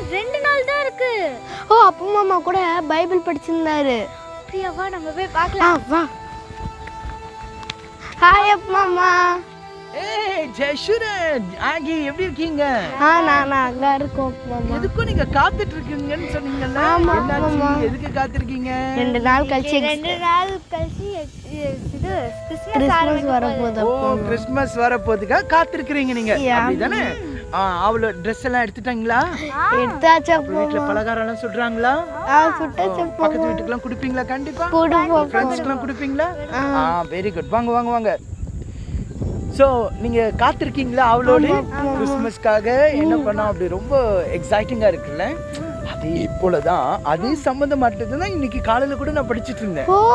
ரெண்டு நாள் தான் இருக்கு ஓ அப்பா மாமா கூட பைபிள் படிச்சிருந்தாரு பிரியாவா நம்ம போய் ஆ பார்க்கலாம் வா ஹாய் அப்பா மாமா ஏய் ஜெயசுரன் ஆகி எப்படி இருக்கீங்க ஆ நான் நான் அங்க இருக்கோம் அப்பா மாமா எதுக்கும் நீங்க காத்துட்டு இருக்கீங்கன்னு சொன்னீங்கல்ல ஆமா, என்னாச்சு ஆமா. எதுக்கு காத்திருக்கீங்க ரெண்டு நாள் கழிச்சு ரெண்டு நாள் கழிச்சு இது கிறிஸ்மஸ் கிறிஸ்மஸ் ஆரம்பிக்க வரப்போகுது ஓ கிறிஸ்மஸ் வர போதுக்காக காத்திருக்கிறீங்க நீங்க Yeah. அப்படிதானே ஆ அவ்வளோ ட்ரெஸ் எல்லாம் எடுத்துட்டாங்களா எடுத்தாச்சு அப்பா வீட்டுல பலகாரம் எல்லாம் சுடுறாங்களா ஆ சுட்டாச்சு அப்பா பக்கத்து வீட்டுக்குலாம் குடுப்பீங்களா கண்டிப்பா கொடுப்போம் ஃப்ரெண்ட்ஸ்க்குலாம் குடுப்பீங்களா ஆ வெரி குட் வாங்க வாங்க வாங்க ஸோ நீங்க காத்திருக்கீங்களா அவளோடு கிறிஸ்மஸ்க்காக என்ன பண்ணோம் அப்படி ரொம்ப எக்ஸைட்டிங்கா இருக்குல்ல அதே போல தான் அது சம்மந்தமாட்டது தான் இன்னைக்கு காலையில கூட நான் படிச்சிட்டு இருந்தேன் ஓ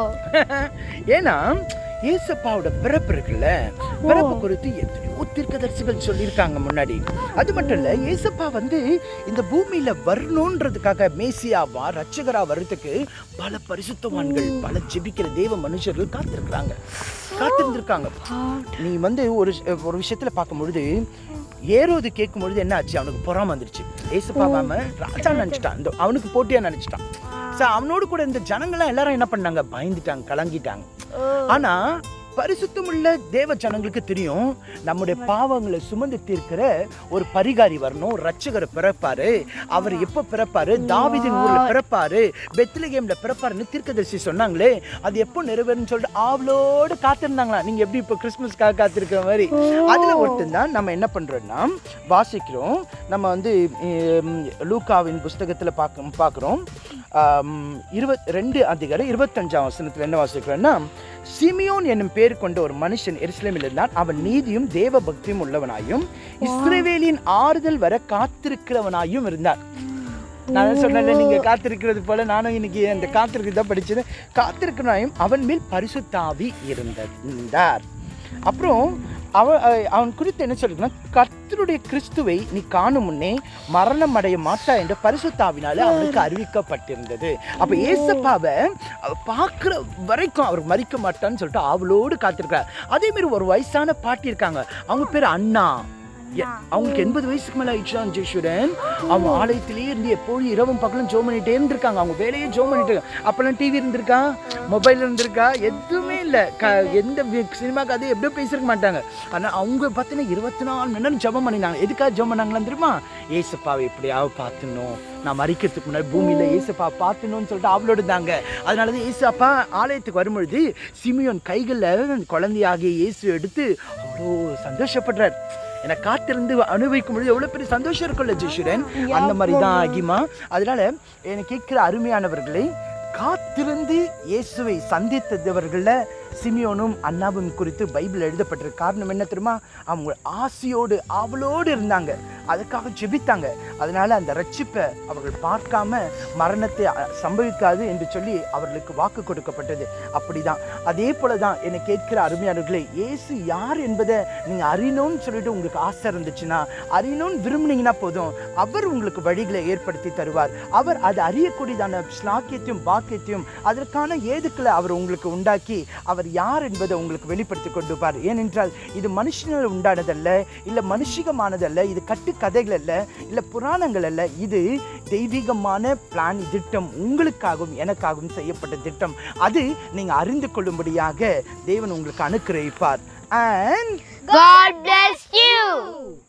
ஏன்னா ஏசப்பாவோட பிறப்பு இருக்குல்ல பிறப்பு குறித்து எத்தனையோ தீர்க்கதரிசிகள் சொல்லியிருக்காங்க முன்னாடி அது மட்டும் இல்ல ஏசப்பா வந்து இந்த பூமியில வரணுன்றதுக்காக மேசியாவா ரட்சகரா வர்றதுக்கு பல பரிசுத்தவான்கள் பல ஜெபிக்கிற தேவ மனுஷர்கள் காத்திருக்கிறாங்க காத்திருந்திருக்காங்க நீ வந்து ஒரு ஒரு விஷயத்துல பார்க்கும் பொழுது ஏரோது கேட்கும் பொழுது என்ன ஆச்சு அவனுக்கு பொறாம வந்துருச்சு ஏசப்பாவை அவன் ராஜா நினைச்சிட்டான் இந்த அவனுக்கு போட்டியா நினைச்சிட்டான் ஸோ அவனோடு கூட இந்த ஜனங்கள்லாம் எல்லாரும் என்ன பண்ணாங்க பயந்துட்டாங்க கலங்கிட்டாங்க ஆனா பரிசுத்தமுள்ள தேவ ஜனங்களுக்கு தெரியும் நம்முடைய பாவங்களை சுமந்து தீர்க்கிற ஒரு பரிகாரி வரணும் ஒரு ரட்சகர் பிறப்பாரு அவர் எப்போ பிறப்பாரு தாவீதின் ஊர்ல பிறப்பாரு பெத்லகேம்ல பிறப்பாருன்னு தீர்க்கதரிசி சொன்னாங்களே அது எப்போ நிறைவேறும்னு சொல்லிட்டு ஆவலோடு காத்திருந்தாங்களா நீங்க எப்படி இப்போ கிறிஸ்மஸ்க்காக காத்திருக்கிற மாதிரி அதுல ஒருத்தன் நம்ம என்ன பண்றோம்னா வாசிக்கிறோம் நம்ம வந்து ஹம், லூக்காவின் புஸ்தகத்துல பார்க்க பார்க்குறோம் இருபத் ரெண்டு அதிகாரம் இருபத்தஞ்சாம் வசனத்துல என்ன வாசிக்கிறோம்னா சிமியோன் என்னும் பேர் கொண்ட ஒரு மனுஷன் எருசலேமில் இருந்தான் அவன் நீதியும் தேவ பக்தியும் உள்ளவனாயும் இஸ்ரவேலின் ஆறுதல் வர காத்திருக்கிறவனாயும் இருந்தான் நான் சொன்னேன்ல நீங்க காத்திருக்கிறது போல நானும் இன்னைக்கு அந்த காத்திருக்கிறது தான் படிச்சது காத்திருக்கிறவனாயும் அவன் மேல் பரிசுத்தாவி இருந்தார் அப்புறம் அவன் அஹ், அவன் குறித்து என்ன சொல்லிருக்கான் கர்த்தருடைய கிறிஸ்துவை நீ காணும் முன்னே மரணம் அடைய மாட்டா என்ற பரிசுத்தாவினால அவனுக்கு அறிவிக்கப்பட்டிருந்தது அப்ப ஏசப்பாவை அவ பார்க்குற வரைக்கும் அவர் மறிக்க மாட்டான்னு சொல்லிட்டு அவளோடு காத்திருக்கார் அதே மாதிரி ஒரு வயசான பாட்டி இருக்காங்க அவங்க பேர் அண்ணா எ- அவங்களுக்கு எண்பது வயசுக்கு மேல ஆயிடுச்சான் ஜெயசுரன் அவங்க ஆலயத்திலேயே இருந்து எப்போதும் இரவும் பகலும் ஜோம் பண்ணிட்டே இருந்திருக்காங்க அவங்க வேலையே ஜோம் பண்ணிட்டு இருக்காங்க அப்பெல்லாம் டிவி இருந்திருக்கா மொபைல் இருந்திருக்கா எதுவுமே இல்லை க எந்த சினிமா கதை எப்படியோ பேசியிருக்க மாட்டாங்க ஆனால் அவங்க பார்த்தீங்கன்னா இருபத்தி நாலு மணி நேரம் ஜெபம் பண்ணினாங்க எதுக்காக ஜெபம் பண்ணாங்களான்னு தெரியுமா ஏசப்பாவை எப்படியாவது பார்த்துணும் நான் மறிக்கிறதுக்கு முன்னாடி பூமியில் ஏசப்பா பார்த்துணும்னு சொல்லிட்டு அவளோட தாங்க அதனால தான் ஏசப்பா ஆலயத்துக்கு வரும்பொழுது சிமியோன் கைகளில் குழந்தையாகிய இயேசு எடுத்து அவ்வளோ சந்தோஷப்படுறார் என்னை காத்திருந்து அனுபவிக்கும் பொழுது எவ்வளோ பெரிய சந்தோஷம் இருக்கும்ல ஜெஷுரன் அந்த மாதிரி தான் ஆகிமா அதனால என்னை கேட்கிற அருமையானவர்களை காத்திருந்து இயேசுவை சந்தித்தவர்களில் சிமியோனும் அண்ணாவும் குறித்து பைபிள் எழுதப்பட்டிருக்கு காரணம் என்ன தெரியுமா அவங்க ஆசையோடு ஆவலோடு இருந்தாங்க அதுக்காக ஜெபித்தாங்க அதனால அந்த ரட்சிப்பை அவர்கள் பார்க்காம மரணத்தை அ- சம்பவிக்காது என்று சொல்லி அவர்களுக்கு வாக்கு கொடுக்கப்பட்டது அப்படிதான் அதே போல தான் என்னை கேட்கிற அருமையானவர்களே இயேசு யார் என்பதை நீங்கள் அறியணும்னு சொல்லிட்டு உங்களுக்கு ஆசை இருந்துச்சுன்னா அறியணும்னு விரும்புனீங்கன்னா போதும் அவர் உங்களுக்கு வழிகளை ஏற்படுத்தி தருவார் அவர் அது அறியக்கூடியதான ஸ்லாக்கியத்தையும் பாக்கியத்தையும் அதற்கான ஏதுக்களை அவர் உங்களுக்கு உண்டாக்கி அவர் யார் என்பதை உங்களுக்கு வெளிப்படுத்தி கொண்டுப்பார் ஏனென்றால் இது மனுஷனால் உண்டானதல்ல இல்லை மனுஷிகமானதல்ல இது கட்டுக்கதைகள் அல்ல இல்லை புராணங்கள் அல்ல இது தெய்வீகமான பிளான் திட்டம் உங்களுக்காகவும் எனக்காகவும் செய்யப்பட்ட திட்டம் அது நீங்கள் அறிந்து கொள்ளும்படியாக தேவன் உங்களுக்கு அனுக்கிரகிப்பார் அண்ட் God bless you.